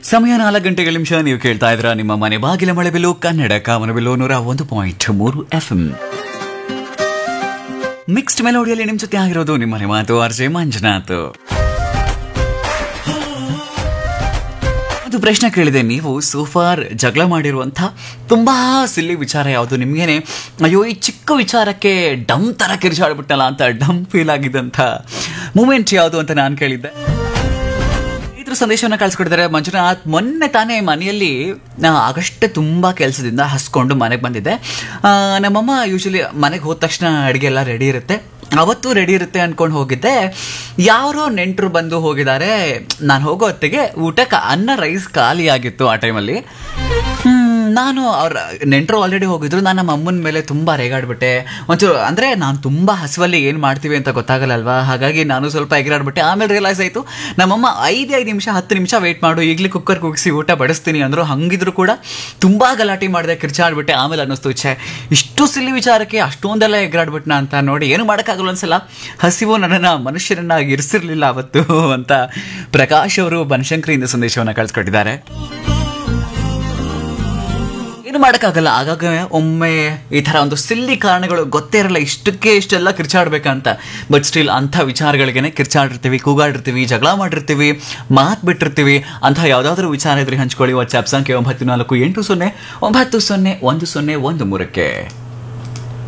ಸಮಯ ನಾಲ್ಕು ಗಂಟೆಗಳ ನಿಮಿಷ ನೀವು ಕೇಳ್ತಾ ಇದ್ರ ನಿಮ್ಮ ಮನೆ ಬಾಗಿಲ ಮಳೆಬಿಲ್ಲು ಕನ್ನಡ ಕಾಮನಬಿಲ್ಲು ನೂರ ಒಂದು ಪಾಯಿಂಟ್ ಮೂರು ಎಫ್ ಎಂ ಮಿಕ್ಸ್ಡ್ ಮೆಲೋಡಿಯಲ್ಲಿ ನಿಮ್ ಜೊತೆ ಆಗಿರೋದು ನಿಮ್ಮನೆ ಮಾತು ಆರ್ಜೆ ಮಂಜುನಾಥ್ ಒಂದು ಪ್ರಶ್ನೆ ಕೇಳಿದೆ ನೀವು ಸೋಫಾರ್ ಜಗಳ ಮಾಡಿರುವಂಥ ತುಂಬಾ ಸಿಲ್ಲಿ ವಿಚಾರ ಯಾವುದು ನಿಮ್ಗೇನೆ ಅಯ್ಯೋ ಈ ಚಿಕ್ಕ ವಿಚಾರಕ್ಕೆ ಡಮ್ ತರ ಕಿರ್ಚಾಡ್ಬಿಟ್ಟಲ್ಲ ಅಂತ ಡಮ್ ಫೀಲ್ ಆಗಿದ್ದಂಥ ಮೂಮೆಂಟ್ ಯಾವುದು ಅಂತ ನಾನು ಕೇಳಿದ್ದೆ ಇದ್ರ ಸಂದೇಶವನ್ನ ಕಳ್ಸಿಕೊಡ್ತಾರೆ ಮಂಜುನಾಥ್ ಮೊನ್ನೆ ತಾನೇ ಮನೆಯಲ್ಲಿ ನಾ ಆಗಷ್ಟೇ ತುಂಬಾ ಕೆಲಸದಿಂದ ಹಸ್ಕೊಂಡು ಮನೆಗೆ ಬಂದಿದ್ದೆ ಆ, ನಮ್ಮಮ್ಮ ಯೂಶಲಿ ಮನೆಗೆ ಹೋದ ತಕ್ಷಣ ಅಡುಗೆ ಎಲ್ಲ ರೆಡಿ ಇರುತ್ತೆ ಅವತ್ತು ರೆಡಿ ಇರುತ್ತೆ ಅನ್ಕೊಂಡು ಹೋಗಿದ್ದೆ ಯಾರೋ ನೆಂಟರು ಬಂದು ಹೋಗಿದ್ದಾರೆ ನಾನು ಹೋಗೋ ಹೊತ್ತಿಗೆ ಊಟಕ್ಕೆ ಅನ್ನ ರೈಸ್ ಖಾಲಿ ಆಗಿತ್ತು ಆ ಟೈಮಲ್ಲಿ ನಾನು ಅವ್ರ ನೆಂಟರು ಆಲ್ರೆಡಿ ಹೋಗಿದ್ರು ನಾನು ನಮ್ಮ ಅಮ್ಮನ ಮೇಲೆ ತುಂಬ ರೇಗಾಡ್ಬಿಟ್ಟೆ ಒಂಚೂರು ಅಂದರೆ ನಾನು ತುಂಬ ಹಸುವಲ್ಲಿ ಏನು ಮಾಡ್ತೀವಿ ಅಂತ ಗೊತ್ತಾಗಲ್ಲ ಅಲ್ವಾ ಹಾಗಾಗಿ ನಾನು ಸ್ವಲ್ಪ ಎಗರಾಡ್ಬಿಟ್ಟೆ ಆಮೇಲೆ ರಿಯಲೈಸ್ ಆಯಿತು ನಮ್ಮಮ್ಮ ಐದು ಐದು ನಿಮಿಷ ಹತ್ತು ನಿಮಿಷ ವೆಯ್ಟ್ ಮಾಡು ಈಗಲೇ ಕುಕ್ಕರ್ ಕುಗ್ಸಿ ಊಟ ಬಡಿಸ್ತೀನಿ ಅಂದರು ಹಂಗಿದ್ರು ಕೂಡ ತುಂಬ ಗಲಾಟೆ ಮಾಡಿದೆ ಕಿರ್ಚಾಡ್ಬಿಟ್ಟೆ ಆಮೇಲೆ ಅನ್ನಿಸ್ತು ಛೇ ಇಷ್ಟು ಸಿಲ್ಲಿ ವಿಚಾರಕ್ಕೆ ಅಷ್ಟೊಂದೆಲ್ಲ ಎಗರಾಡ್ಬಿಟ್ನ ಅಂತ ನೋಡಿ ಏನು ಮಾಡೋಕ್ಕಾಗಲ್ಲ ಒಂದ್ಸಲ ಹಸಿವು ನನ್ನನ್ನು ಮನುಷ್ಯರನ್ನಾಗಿ ಇರಿಸಿರ್ಲಿಲ್ಲ ಅವತ್ತು ಅಂತ ಪ್ರಕಾಶ್ ಅವರು ಬನಶಂಕರಿಯಿಂದ ಸಂದೇಶವನ್ನು ಕಳಿಸ್ಕೊಟ್ಟಿದ್ದಾರೆ ಏನು ಮಾಡೋಕ್ಕಾಗಲ್ಲ ಆಗಾಗ ಒಮ್ಮೆ ಈ ಥರ ಒಂದು ಸಿಲ್ಲಿ ಕಾರಣಗಳು ಗೊತ್ತೇ ಇರಲ್ಲ ಇಷ್ಟಕ್ಕೆ ಇಷ್ಟೆಲ್ಲ ಕಿರ್ಚಾಡ್ಬೇಕಂತ ಬಟ್ ಸ್ಟಿಲ್ ಅಂಥ ವಿಚಾರಗಳಿಗೇನೆ ಕಿರ್ಚಾಡಿರ್ತೀವಿ ಕೂಗಾಡಿರ್ತೀವಿ ಜಗಳ ಮಾಡಿರ್ತೀವಿ ಮಾತು ಬಿಟ್ಟಿರ್ತೀವಿ ಅಂಥ ಯಾವುದಾದ್ರೂ ವಿಚಾರ ಇದ್ರೆ ಹಂಚ್ಕೊಳ್ಳಿ ವಾಟ್ಸ್ಆ್ಯಪ್ ಸಂಖ್ಯೆ ಒಂಬತ್ತು ನಾಲ್ಕು ಎಂಟು ಸೊನ್ನೆ ಒಂಬತ್ತು ಸೊನ್ನೆ ಒಂದು ಸೊನ್ನೆ ಒಂದು ಮೂರಕ್ಕೆ